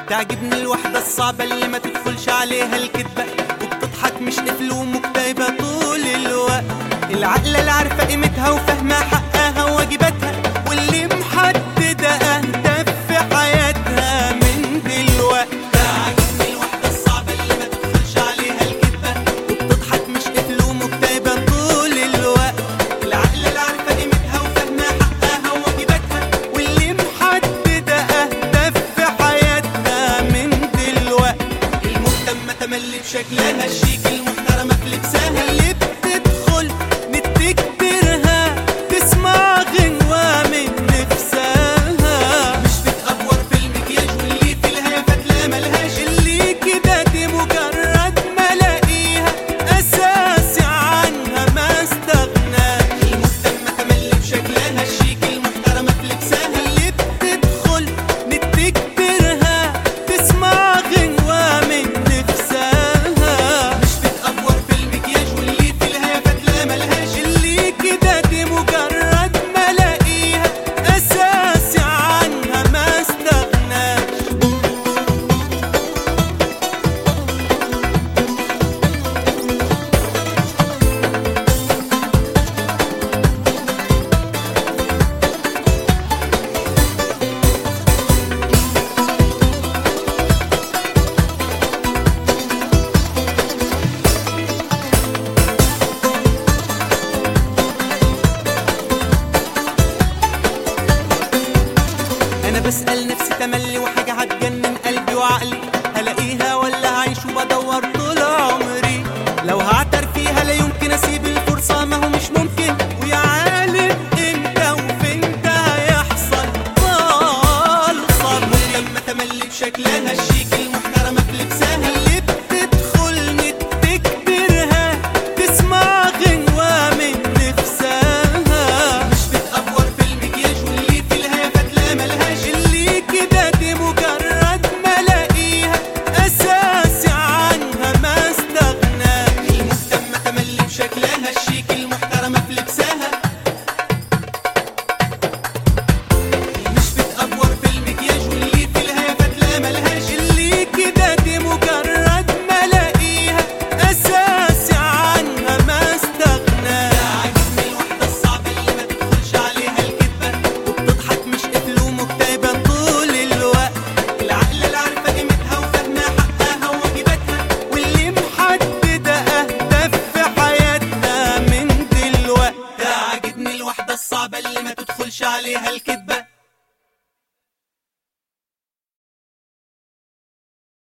تعجبني الوحدة الصعبة اللي ما تدخلش عليها الكدبة وبتضحك مش قفل ومكتئبة طول الوقت العقلة اللي عارفة قيمتها وفاهمة حقها وواجباتها واللي محددة أهداف في حياتها من دلوقتي تعجبني الوحدة الصعبة اللي ما تدخلش عليها الكدبة وبتضحك مش قفل ومكتئبة طول الوقت العقلة اللي عارفة قيمتها وفاهمة حقها وواجباتها واللي محددة أهداف في حياتها من دلوقتي المهتمة تملي بشكلها الشيك المحترمة في لبسها اللي بتدخل نتكترها تسمع غنوة من نفسها مش بتأفور في المكياج واللي في الهيافات لا ملهاش اللي كده دي مجرد ملاقيها أساسي عنها ما استغناش المهتمة تملي بشكلها الشيك المحترمة في لبسها اللي بتدخل نتكترها تسمع غنوة من نفسها مش بتأفور في المكياج واللي في الهيافات لا ملهاش اللي كده دي مجرد ملاقيها أساسي عنها ما استغناش انا بسأل نفسي تملي وحاجة هتجنن قلبي وعقلي هلاقيها ولا هعيش وبدور طول عمري لو هعتر فيها لا يمكن اسيب الفرصة ما هو مش ممكن ويا عالم امتى وفين ده هيحصل طال صبري لما تملي بشكلها الشيك